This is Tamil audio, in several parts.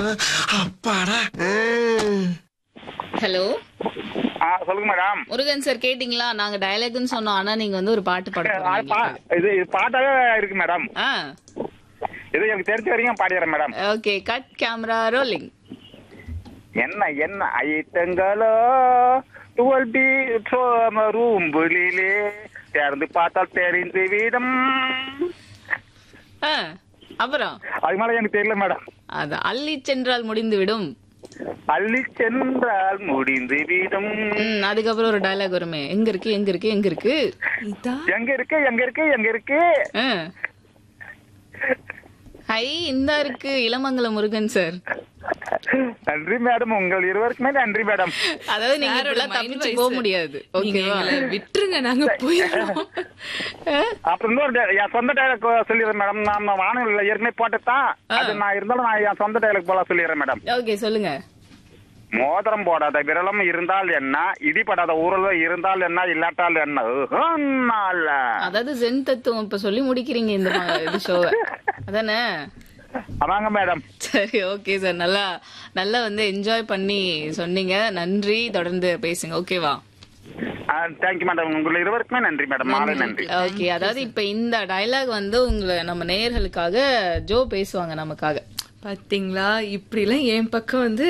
அப்பாடா ஹலோ ஆ சொல்லுங்க மேடம் முருகன் சார் கேட்டிங்களா நாங்க டயலாக்னு சொன்னோம் ஆனா நீங்க வந்து ஒரு பாட்டு பாட ஆ, போறீங்க பா- இது இது பாட்டாவே இருக்கு மேடம் ஆ இது எனக்கு தெரிஞ்ச வரைக்கும் பாடிடுறேன் madam okay cut camera rolling என்ன என்ன ஐட்டங்களோ டுவெல் பி ரூம்புலிலே திறந்து பார்த்தால் தெரிந்து வீதம் ஆ அப்புறம் அது மேல எனக்கு தெரியல மேடம் அது அள்ளி சென்றால் முடிந்து விடும் அள்ளி சென்றால் முடிந்து வீதம் ம், அதுக்கப்புறம் ஒரு டயலாக் வருமே எங்க இருக்கு எங்க இருக்கு எங்க இருக்கு இதான் எங்க இருக்கு எங்க இருக்கு எங்க இருக்கு ஆ. ஹை இந்த இருக்கு இளமங்கலம் முருகன் சார் நன்றி மேடம் உங்கள் இருவருக்குமே நன்றி மேடம் அதாவது நீங்க சாரோட இப்படிலாம் mind தப்பிச்சு voice. போக முடியாது நீங்க ஓகேவா எங்களை விட்டுருங்க நாங்க போயிடுறோம் அப்புறம் இன்னொரு di- என் சொந்த டைலாக் சொல்லிடுறேன் மேடம் நான் வானொலியில் ஏற்கனவே போட்டுத்தான் அது நான் இருந்தாலும் நான் என் சொந்த டைலாக் போல சொல்லிடுறேன் மேடம் ஓகே சொல்லுங்க மோதிரம் போடாத விரலம் இருந்தால் என்ன இடிபடாத ஊரல் இருந்தால் என்ன இல்லாட்டால் என்ன உஹுன்னால. அதாவது ஜென் தத்துவம் இப்ப சொல்லி முடிக்கிறீங்க இந்த மா- இது ஷோவை அதானே அதாங்க மேடம் சரி ஓகே சார் நல்லா நல்லா வந்து என்ஜாய் பண்ணி சொன்னீங்க நன்றி தொடர்ந்து பேசுங்க ஓகேவா தேங்க்யூ மேடம் உங்கள் இருவருக்குமே நன்றி மேடம் மாலை நன்றி ஓகே அதாவது இப்ப இந்த டயலாக் வந்து உங்களை நம்ம நேயர்களுக்காக ஜோ பேசுவாங்க நமக்காக பாத்தீங்களா இப்படி எல்லாம் என் பக்கம் வந்து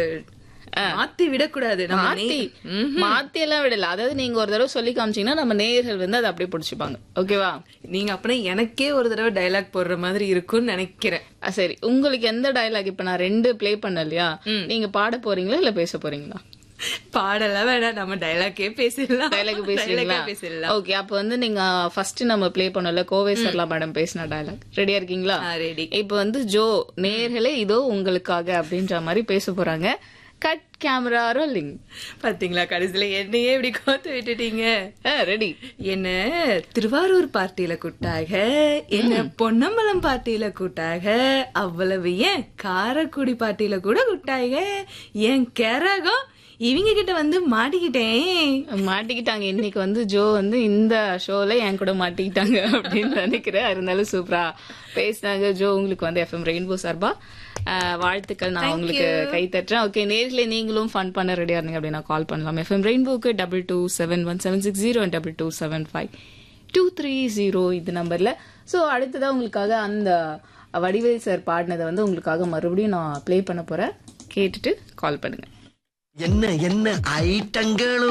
மாத்தி விடக்கூடாது நம்ம மாத்தி நே- மாத்தி எல்லாம் விடல அதாவது நீங்க ஒரு தடவை சொல்லி காமிச்சீங்கன்னா நம்ம நேயர்கள் வந்து அதை அப்படியே பிடிச்சிப்பாங்க ஓகேவா நீங்க அப்படின்னா எனக்கே ஒரு தடவை டைலாக் போடுற மாதிரி இருக்கும்னு நினைக்கிறேன் ஆ, சரி உங்களுக்கு எந்த டயலாக் இப்ப நான் ரெண்டு ப்ளே பண்ண இல்லையா நீங்க பாட போறீங்களா இல்ல பேச போறீங்களா பாடலாம் வேணாம் நம்ம டைலாக்கே பேசிடலாம் டைலாக் பேசுறீங்களா Dialogue ஏ பேசிடலாம் ஓகே அப்ப வந்து நீங்க ஃபர்ஸ்ட் நம்ம ப்ளே பண்ணல கோவை சர்லா மேடம் பேசின டயலாக் ரெடியா இருக்கீங்களா ரெடி இப்ப வந்து ஜோ நேர்களே இதோ உங்களுக்காக அப்படின்ற மாதிரி பேச போறாங்க கட் கேமரா ரோலிங் பாத்தீங்களா கடைசியில என்னையே இப்படி கோத்து விட்டுட்டீங்க ரெடி என்ன திருவாரூர் பார்ட்டியில கூட்டாக என்ன பொன்னம்பலம் பார்ட்டியில கூட்டாக அவ்வளவு ஏன் காரக்குடி பார்ட்டியில கூட கூட்டாக என் கரகம் இவங்க கிட்ட வந்து மாட்டிக்கிட்டேன் மாட்டிக்கிட்டாங்க இன்னைக்கு வந்து ஜோ வந்து இந்த ஷோல என் கூட மாட்டிக்கிட்டாங்க அப்படின்னு நினைக்கிறேன் இருந்தாலும் சூப்பரா பேசினாங்க ஜோ உங்களுக்கு வந்து எஃப்எம் ரெயின்போ சார்பா அஹ், வாழ்த்துக்கள் நான் உங்களுக்கு கை தட்டுறேன் ஓகே நேர்ல நீங்களும் ஃபன் பண்ண ரெடியா இருந்தீங்க அப்படின்னா கால் பண்ணலாம் எஃப்எம் ரெயின்போக்கு double two seven one seven six zero double two seven five two three zero இது நம்பர்ல ஸோ அடுத்ததா உங்களுக்காக அந்த வடிவேல் சார் பாடினதை வந்து உங்களுக்காக மறுபடியும் நான் ப்ளே பண்ண போறேன் கேட்டுட்டு கால் பண்ணுங்க என்ன என்ன ஐட்டங்களோ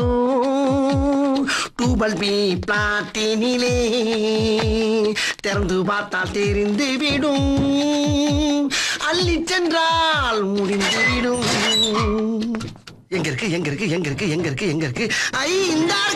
டூபல் பி பிளாட்டினிலே திறந்து பார்த்தால் தெரிந்து விடும் அள்ளி சென்றால் முடிந்து விடும் எங்க இருக்கு எங்க இருக்கு எங்க இருக்கு எங்க இருக்கு எங்க இருக்கு ஐ இந்த